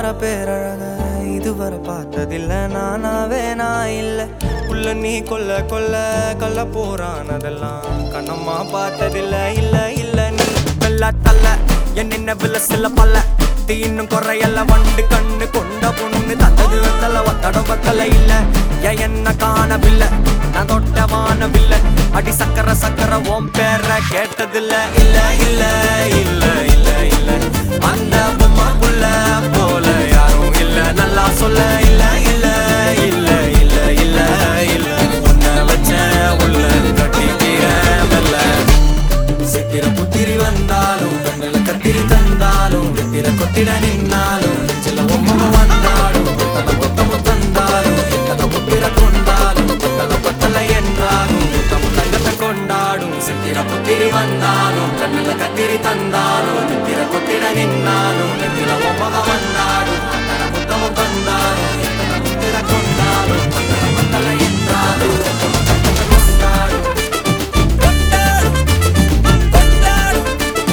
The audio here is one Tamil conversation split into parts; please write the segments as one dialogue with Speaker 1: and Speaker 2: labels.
Speaker 1: வார பேரழக இதுவரை பார்த்ததில்ல நானாவே நான் இல்ல உள்ள நீ கொல்ல கொல்ல கள்ள போறானதெல்லாம் கண்ணம்மா பார்த்ததில்ல இல்ல இல்ல நீ வெள்ள தள்ள என் நினைவுல சில பல்ல இது இன்னும் குறையல வண்டு கண்ணு கொண்ட பொண்ணு தந்தது வெத்தல ஒத்தடம் பத்தல இல்ல ஏன் என்ன காணவில்லை நான் தொட்ட வானவில்லை அடி சக்கர சக்கர ஓம் பேர கேட்டதில்ல இல்ல இல்ல இல்ல இல்ல இல்ல அந்த பொம்மா புள்ள போல யாரும் இல்ல நல்லா சொல்ல இல்ல இல்ல இல்ல இல்ல இல்ல இல்ல உன்னை வச்ச உள்ள கட்டிக்கிற மெல்ல சித்திர புத்திரி வந்தாலும் கண்ணில கத்திரி தந்தாலும் வெத்திர கொத்திட நின்னாலும் நெஞ்சில ஒம்மக வந்தாலும் கொத்தல கொத்தமு தந்தாலும் எத்தனை புத்திர கொண்டாலும் கொத்தல கொத்தல என்றாலும் கொத்தமு தங்கத்தை கொண்டாடும் சித்திர புத்திரி வந்தாலும் கண்ணில கத்திரி தந்தாலும் வெத்திர கொத்திட நின்னாலும் நெஞ்சில ஒம்மக வந்தாலும் கொத்தல கொத்தமு தந்தாலும் எத்தனை புத்திர கொண்டாலும் கொத்தல கொத்தல என்றாலும் கொத்தமு தங்கத்தை கொண்டாடும் கொண்டாடும் கொண்டாடும்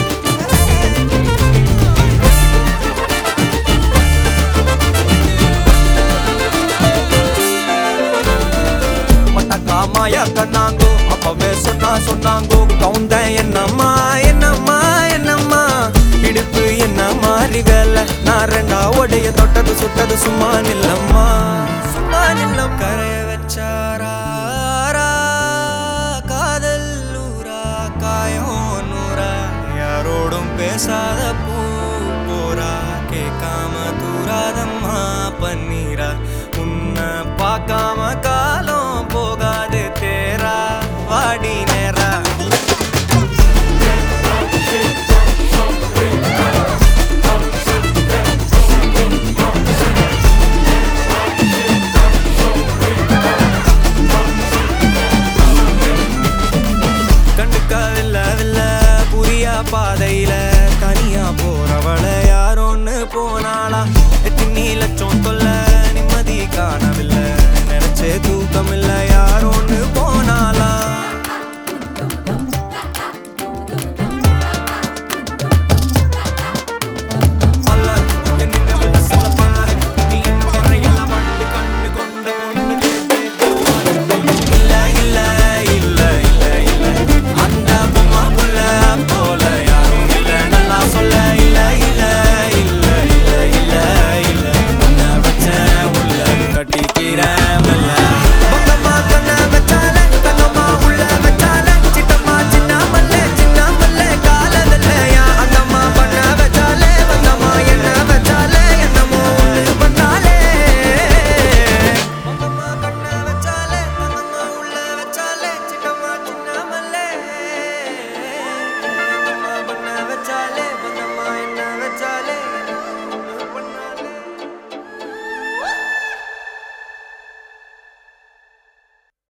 Speaker 1: மட்டக்காமாயா கண்ணாங்கோ அப்பவே சொன்னா சொன்னாங்கோ கவுந்தன் என்னம்மா என்னம்மா என்னம்மா இடுப்பு என்ன மாறி வேலை நான் ரெண்டா உடைய தொட்டது சுட்டது சும்மா நில்லம்மா சும்மா நில்லம் கரை